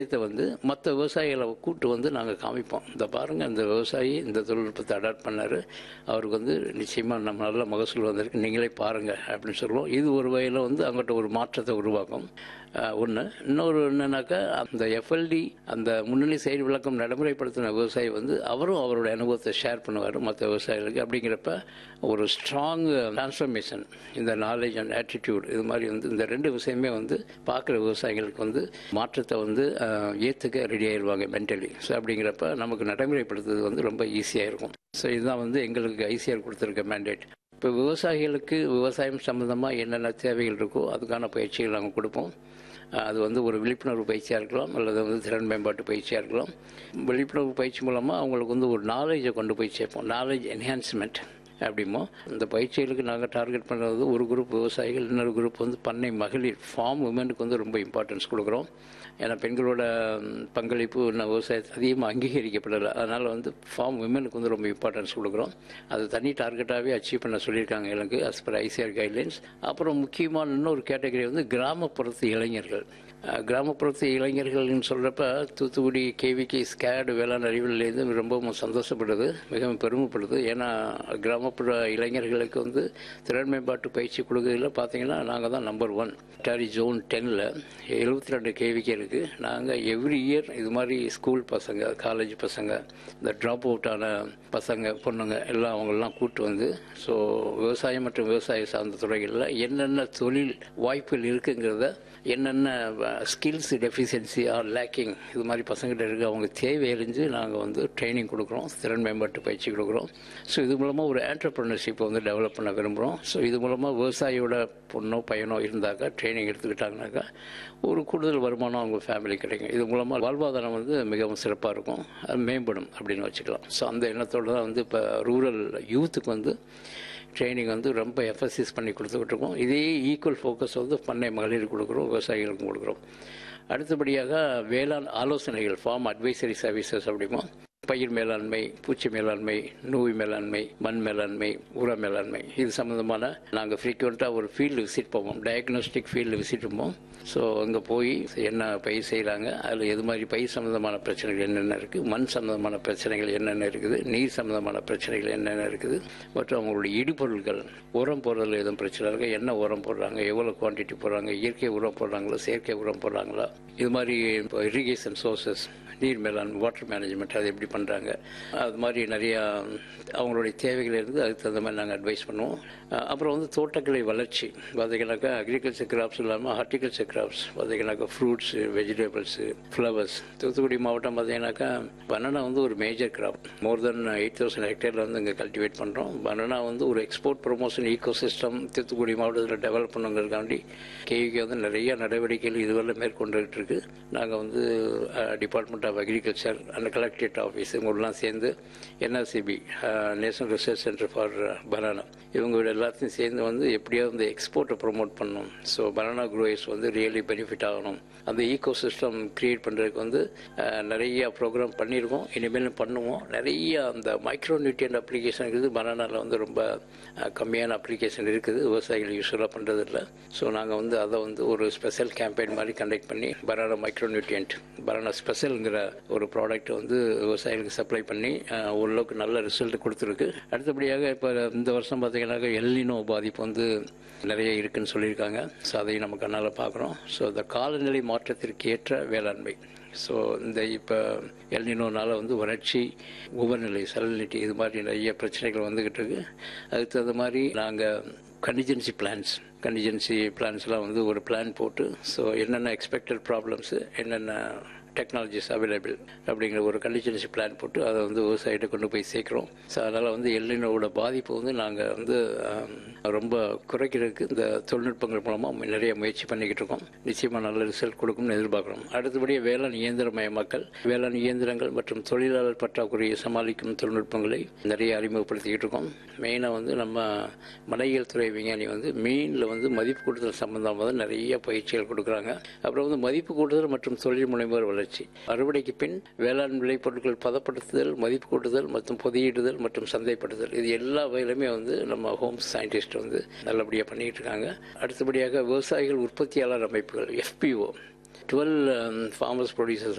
இதை வந்து மற்ற விவசாயிகளை கூட்டு வந்து நாங்கள் காமிப்போம் இந்த பாருங்கள் இந்த விவசாயி இந்த தொழில்நுட்பத்தை அடாப்ட் பண்ணார் அவருக்கு வந்து நிச்சயமாக நம்ம நல்ல மகசூல் வந்திருக்கு நீங்களே பாருங்கள் அப்படின்னு சொல்லுவோம் இது ஒரு வகையில் வந்து அங்கிட்ட ஒரு மாற்றத்தை உருவாக்கும் ஒன்று இன்னொரு என்னன்னாக்கா அந்த எஃப்எல்டி அந்த முன்னணி செயல் விளக்கம் நடைமுறைப்படுத்தின விவசாயி வந்து அவரும் அவரோட அனுபவத்தை ஷேர் பண்ணுவார் மற்ற விவசாயிகளுக்கு அப்படிங்கிறப்ப ஒரு ஸ்ட்ராங் டிரான்ஸ்ஃபர்மேஷன் இந்த நாலேஜ் அண்ட் ஆட்டிடியூட் இது மாதிரி வந்து இந்த ரெண்டு விஷயமே வந்து பார்க்குற விவசாயிகளுக்கு வந்து மாற்றத்தை வந்து ஏற்றுக்க ரெடி ஆயிடுவாங்க மென்டலி ஸோ அப்படிங்கிறப்ப நமக்கு நடைமுறைப்படுத்துறது வந்து ரொம்ப ஈஸியாக இருக்கும் ஸோ இதுதான் வந்து எங்களுக்கு ஐசிஆர் கொடுத்துருக்க மேண்டேட் இப்போ விவசாயிகளுக்கு விவசாயம் சம்மந்தமாக என்னென்ன தேவைகள் இருக்கோ அதுக்கான பயிற்சிகள் நாங்கள் கொடுப்போம் அது வந்து ஒரு விழிப்புணர்வு பயிற்சியாக இருக்கலாம் அல்லது வந்து திறன் மேம்பாட்டு பயிற்சியாக இருக்கலாம் விழிப்புணர்வு பயிற்சி மூலமாக அவங்களுக்கு வந்து ஒரு நாலேஜை கொண்டு போய் சேர்ப்போம் நாலேஜ் என்ஹான்ஸ்மெண்ட் அப்படிமோ இந்த பயிற்சிகளுக்கு நாங்கள் டார்கெட் பண்ணுறது ஒரு குரூப் விவசாயிகள் இன்னொரு குரூப் வந்து பண்ணை மகளிர் ஃபார்ம் உமனுக்கு வந்து ரொம்ப இம்பார்ட்டன்ஸ் கொடுக்குறோம் ஏன்னா பெண்களோட பங்களிப்பு இன்னும் விவசாயத்தை அதிகமாக அங்கீகரிக்கப்படலை அதனால் வந்து ஃபார்ம் விமனுக்கு வந்து ரொம்ப இம்பார்ட்டன்ஸ் கொடுக்குறோம் அது தனி டார்கெட்டாகவே அச்சீவ் பண்ண சொல்லியிருக்காங்க எனக்கு அஸ் பர் ஐசிஆர் கைட்லைன்ஸ் அப்புறம் முக்கியமான இன்னொரு கேட்டகரி வந்து கிராமப்புறத்து இளைஞர்கள் கிராமப்புறத்து இளைஞர்கள்னு சொல்கிறப்ப தூத்துக்குடி கேவிகே ஸ்கேடு வேளாண் அறிவியலேருந்து ரொம்பவும் சந்தோஷப்படுது மிகவும் பெருமைப்படுது ஏன்னா கிராமப்புற இளைஞர்களுக்கு வந்து திறன் மேம்பாட்டு பயிற்சி கொடுக்கறதுல பார்த்தீங்கன்னா நாங்கள் தான் நம்பர் ஒன் டாரி ஜோன் டென்னில் எழுபத்தி ரெண்டு கேவிகே இருக்குது நாங்கள் எவ்ரி இயர் இது மாதிரி ஸ்கூல் பசங்க காலேஜ் பசங்க இந்த ட்ராப் அவுட்டான பசங்க பொண்ணுங்க எல்லாம் அவங்களெலாம் கூப்பிட்டு வந்து ஸோ விவசாயம் மற்றும் விவசாய சார்ந்த துறைகளில் என்னென்ன தொழில் வாய்ப்புகள் இருக்குங்கிறத என்னென்ன ஸ்கில்ஸ் டெஃபிஷியன்சி ஆர் லேக்கிங் இது மாதிரி பசங்கிட்ட இருக்க அவங்க தேவை அறிஞ்சு நாங்கள் வந்து ட்ரைனிங் கொடுக்குறோம் திறன் மேம்பாட்டு பயிற்சி கொடுக்குறோம் ஸோ இது மூலமாக ஒரு ஆண்டர்பிரினர்ஷிப்பை வந்து டெவலப் பண்ண விரும்புகிறோம் ஸோ இது மூலமாக விவசாயியோட பொண்ணோ பையனோ இருந்தாக்கா ட்ரைனிங் எடுத்துக்கிட்டாங்கனாக்கா ஒரு கூடுதல் வருமானம் அவங்க ஃபேமிலி கிடைக்கும் இது மூலமாக வாழ்வாதாரம் வந்து மிகவும் சிறப்பாக இருக்கும் அது மேம்படும் அப்படின்னு வச்சுக்கலாம் ஸோ அந்த எண்ணத்தோடு தான் வந்து இப்போ ரூரல் யூத்துக்கு வந்து ட்ரைனிங் வந்து ரொம்ப எஃபசிஸ் பண்ணி கொடுத்துக்கிட்டு இருக்கோம் இதே ஈக்குவல் ஃபோக்கஸ் வந்து பண்ணை மகளிர் கொடுக்குறோம் விவசாயிகளுக்கும் கொடுக்குறோம் அடுத்தபடியாக வேளாண் ஆலோசனைகள் ஃபார்ம் அட்வைசரி சர்வீசஸ் அப்படிமோ பயிர் மேலாண்மை பூச்சி மேலாண்மை நோய் மேலாண்மை மண் மேலாண்மை உர மேலாண்மை இது சம்மந்தமான நாங்கள் ஃப்ரீக்வெண்ட்டாக ஒரு ஃபீல்டு விசிட் போவோம் டயக்னோஸ்டிக் ஃபீல்டு விசிட் போவோம் ஸோ அங்கே போய் என்ன பயிர் செய்கிறாங்க அதில் எது மாதிரி பயிர் சம்மந்தமான பிரச்சனைகள் என்னென்ன இருக்குது மண் சம்மந்தமான பிரச்சனைகள் என்னென்ன இருக்குது நீர் சம்மந்தமான பிரச்சனைகள் என்னென்ன இருக்குது மற்றும் அவங்களுடைய இடுபொருட்கள் உரம் போடுறதுல எதுவும் பிரச்சனை இருக்குது என்ன உரம் போடுறாங்க எவ்வளோ குவான்டிட்டி போடுறாங்க இயற்கை உரம் போடுறாங்களா செயற்கை உரம் போடுறாங்களா இது மாதிரி இப்போ இரிகேஷன் சோர்சஸ் நீர் மேலாண் வாட்டர் மேனேஜ்மெண்ட் அது எப்படி பண்ணுறாங்க அது மாதிரி நிறையா அவங்களுடைய தேவைகள் இருந்து அதுக்கு தகுந்த மாதிரி நாங்கள் அட்வைஸ் பண்ணுவோம் அப்புறம் வந்து தோட்டக்கலை வளர்ச்சி பார்த்தீங்கன்னாக்கா அக்ரிகல்ச்சர் கிராப்ஸ் இல்லாமல் ஹார்டிகல்ச்சர் கிராப்ஸ் பார்த்தீங்கன்னாக்கா ஃப்ரூட்ஸு வெஜிடபிள்ஸு ஃப்ளவர்ஸ் தூத்துக்குடி மாவட்டம் பார்த்தீங்கன்னாக்கா பனானா வந்து ஒரு major crop more than eight thousand ஹெக்டேரில் வந்து இங்கே கல்டிவேட் பண்ணுறோம் பனானா வந்து ஒரு export promotion ecosystem Thoothukudi மாவட்டத்தில் டெவலப் பண்ணுங்கிறதுக்காண்டி கேவிக்கு வந்து நிறைய நடவடிக்கைகள் இதுவரை மேற்கொண்டுகிட்டு இருக்கு நாங்கள் வந்து department of agriculture and collectorate office இவங்கெல்லாம் சேர்ந்து NRCP national research centre for banana இவங்க எல்லாத்தையும் சேர்ந்து வந்து எப்படியாவது இந்த எக்ஸ்போர்ட்டை ப்ரொமோட் பண்ணணும் ஸோ பனானா க்ரோயர்ஸ் வந்து ரியலி பெனிஃபிட் ஆகணும் அந்த ஈகோ சிஸ்டம் க்ரியேட் பண்ணுறதுக்கு வந்து நிறைய ப்ரோக்ராம் பண்ணியிருக்கோம் இனிமேல் பண்ணுவோம் நிறைய அந்த மைக்ரோ நியூட்ரியன் அப்ளிகேஷன் இருக்குது பனானாவில் வந்து ரொம்ப கம்மியான அப்ளிகேஷன் இருக்குது விவசாயிகள் யூஸ்வலாக பண்ணுறது இல்லை ஸோ நாங்கள் வந்து அதை வந்து ஒரு ஸ்பெஷல் கேம்பெயின் மாதிரி கண்டக்ட் பண்ணி பனானா மைக்ரோ நியூட்ரியன்ட் பனானா ஸ்பெஷலுங்கிற ஒரு ப்ராடக்ட்டை வந்து விவசாயிகளுக்கு சப்ளை பண்ணி ஓரளவுக்கு நல்ல ரிசல்ட் கொடுத்துருக்கு அடுத்தபடியாக இப்போ இந்த வருஷம் பார்த்தீங்கன்னாக்கா எல்லினோ பாதிப்பு வந்து நிறைய இருக்குன்னு சொல்லியிருக்காங்க ஸோ அதையும் நம்ம கண்ணால் பார்க்குறோம் ஸோ இந்த காலநிலை மாற்றத்திற்கு ஏற்ற வேளாண்மை ஸோ இந்த இப்போ எல்னினோனால வந்து வறட்சி உபநிலை சலனிட்டி இது மாதிரி நிறைய பிரச்சனைகள் வந்துக்கிட்டு இருக்கு அதுக்கு தகுந்த மாதிரி நாங்கள் கண்டிஜென்சி பிளான்ஸ் கண்டிஜென்சி பிளான்ஸ்லாம் வந்து ஒரு பிளான் போட்டு ஸோ என்னென்ன எக்ஸ்பெக்டட் ப்ராப்ளம்ஸு என்னென்ன டெக்னாலஜிஸ் அவைலபிள் அப்படிங்கிற ஒரு கண்டிஜென்சி பிளான் போட்டு அதை வந்து விவசாயிகிட்ட கொண்டு போய் சேர்க்குறோம் ஸோ அதனால் வந்து எல்லினோட பாதிப்பு வந்து நாங்கள் வந்து ரொம்ப குறைக்கிறதுக்கு இந்த தொழில்நுட்பங்கள் மூலமாக நிறைய முயற்சி பண்ணிக்கிட்டு இருக்கோம் நிச்சயமாக நல்ல ரிசல்ட் கொடுக்கும்னு எதிர்பார்க்குறோம் அடுத்தபடியாக வேளாண் இயந்திரமயமாக்கல் வேளாண் இயந்திரங்கள் மற்றும் தொழிலாளர் பற்றாக்குறையை சமாளிக்கும் தொழில்நுட்பங்களை நிறைய அறிமுகப்படுத்திக்கிட்டு இருக்கோம் மெயினாக வந்து நம்ம மனையியல் துறை விஞ்ஞானி வந்து மீனில் வந்து மதிப்பு கூட்டுதல் சம்பந்தமாக வந்து நிறைய பயிற்சிகள் கொடுக்குறாங்க அப்புறம் வந்து மதிப்பு கூட்டுதல் மற்றும் தொழில் முனைவோர் வளர்ச்சி அறுவடைக்கு பின் வேளாண் விளைபொருட்கள் பதப்படுத்துதல் மதிப்பு கூட்டுதல் மற்றும் பொதியிடுதல் மற்றும் சந்தைப்படுத்துதல் இது எல்லா வகையிலுமே வந்து நம்ம ஹோம் சயின்டிஸ்ட் வந்து நல்லபடியாக பண்ணிட்டு இருக்காங்க அடுத்தபடியாக விவசாயிகள் உற்பத்தியாளர் அமைப்புகள் எஃபிஓ டுவெல் ஃபார்மர்ஸ் ப்ரொடியூசர்ஸ்